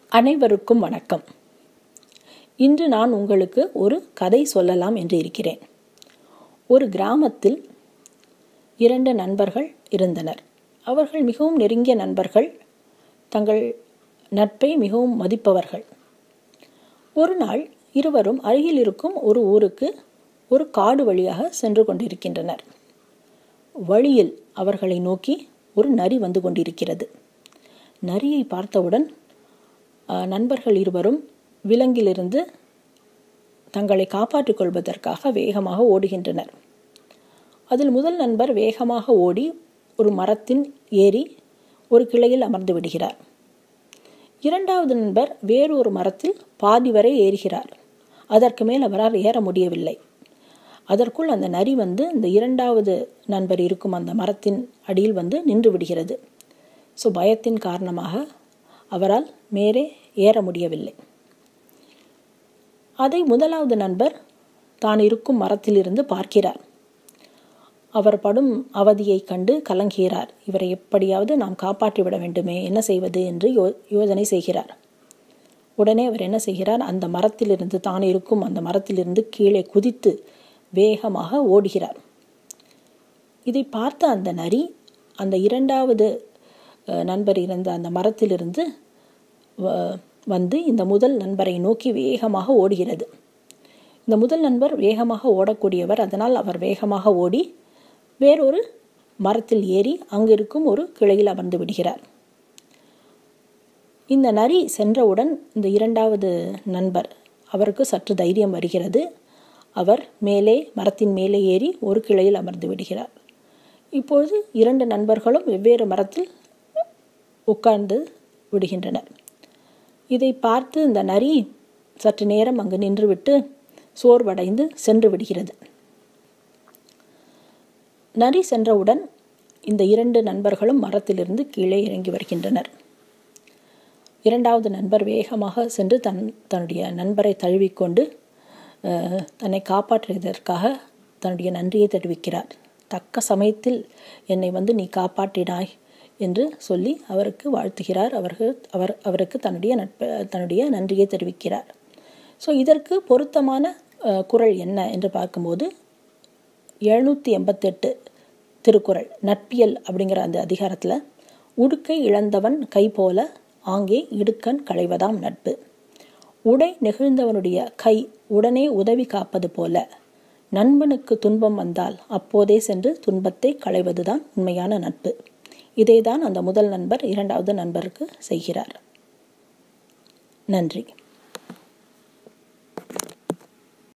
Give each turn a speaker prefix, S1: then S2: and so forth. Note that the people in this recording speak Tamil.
S1: அனைவருக்கும் வணக்கம் இன்று நான் உங்களுக்கு ஒரு கதை சொல்லலாம் என்று இருக்கிறேன் ஒரு கிராமத்தில் இரண்டு நண்பர்கள் இருந்தனர் அவர்கள் மிகவும் நெருங்கிய நண்பர்கள் தங்கள் நட்பை மிகவும் மதிப்பவர்கள் ஒரு நாள் இருவரும் அருகில் இருக்கும் ஒரு ஊருக்கு ஒரு காடு வழியாக சென்று கொண்டிருக்கின்றனர் வழியில் அவர்களை நோக்கி ஒரு நரி வந்து கொண்டிருக்கிறது நரியை பார்த்தவுடன் நண்பர்கள் இருவரும் விலங்கிலிருந்து தங்களை காப்பாற்றிக் கொள்வதற்காக வேகமாக ஓடுகின்றனர் அதில் முதல் நண்பர் வேகமாக ஓடி ஒரு மரத்தின் ஏறி ஒரு கிளையில் அமர்ந்து விடுகிறார் இரண்டாவது நண்பர் வேறு ஒரு மரத்தில் பாதி வரை ஏறுகிறார் அதற்கு மேல் அவரால் ஏற முடியவில்லை அதற்குள் அந்த நரி வந்து இந்த இரண்டாவது நண்பர் இருக்கும் அந்த மரத்தின் அடியில் வந்து நின்று விடுகிறது ஸோ பயத்தின் காரணமாக அவரால் மேலே ஏற முடியவில்லை அதை முதலாவது நண்பர் தான் இருக்கும் மரத்திலிருந்து பார்க்கிறார் அவர் படும் அவதியை கண்டு கலங்குகிறார் இவரை எப்படியாவது நாம் காப்பாற்றிவிட வேண்டுமே என்ன செய்வது என்று யோ யோசனை செய்கிறார் உடனே அவர் என்ன செய்கிறார் அந்த மரத்திலிருந்து தான் இருக்கும் அந்த மரத்திலிருந்து கீழே குதித்து வேகமாக ஓடுகிறார் இதை பார்த்த அந்த நரி அந்த இரண்டாவது நண்பர் இருந்த அந்த மரத்திலிருந்து வந்து இந்த முதல் நண்பரை நோக்கி வேகமாக ஓடுகிறது இந்த முதல் நண்பர் வேகமாக ஓடக்கூடியவர் அதனால் அவர் வேகமாக ஓடி வேறொரு மரத்தில் ஏறி அங்கிருக்கும் ஒரு கிளையில் அமர்ந்து விடுகிறார் இந்த நரி சென்றவுடன் இந்த இரண்டாவது நண்பர் அவருக்கு சற்று தைரியம் வருகிறது அவர் மேலே மரத்தின் மேலே ஏறி ஒரு கிளையில் அமர்ந்து விடுகிறார் இப்போது இரண்டு நண்பர்களும் வெவ்வேறு மரத்தில் உட்கார்ந்து விடுகின்றனர் இதை பார்த்து இந்த நரி சற்று நேரம் அங்கு நின்றுவிட்டு சோர்வடைந்து சென்று விடுகிறது நரி சென்றவுடன் இந்த இரண்டு நண்பர்களும் மரத்திலிருந்து கீழே இறங்கி வருகின்றனர் இரண்டாவது நண்பர் வேகமாக சென்று தன் தன்னுடைய நண்பரை தழுவிக்கொண்டு தன்னை காப்பாற்றியதற்காக தன்னுடைய நன்றியை தெரிவிக்கிறார் தக்க சமயத்தில் என்னை வந்து நீ காப்பாற்றினாய் என்று சொல்லி அவருக்கு வாழ்த்துகிறார் அவர்கள் அவர் அவருக்கு தன்னுடைய நட்ப தன்னுடைய நன்றியை தெரிவிக்கிறார் ஸோ இதற்கு பொருத்தமான குரல் என்ன என்று பார்க்கும்போது எழுநூற்றி எண்பத்தெட்டு திருக்குறள் நட்பியல் அப்படிங்கிற அந்த அதிகாரத்தில் உடுக்கை இழந்தவன் கை போல ஆங்கே இடுக்கண் களைவதாம் நட்பு உடை நெகிழ்ந்தவனுடைய கை உடனே உதவி காப்பது போல நண்பனுக்கு துன்பம் வந்தால் அப்போதே சென்று துன்பத்தை களைவதுதான் உண்மையான நட்பு இதைதான் அந்த முதல் நண்பர் இரண்டாவது நண்பருக்கு செய்கிறார் நன்றி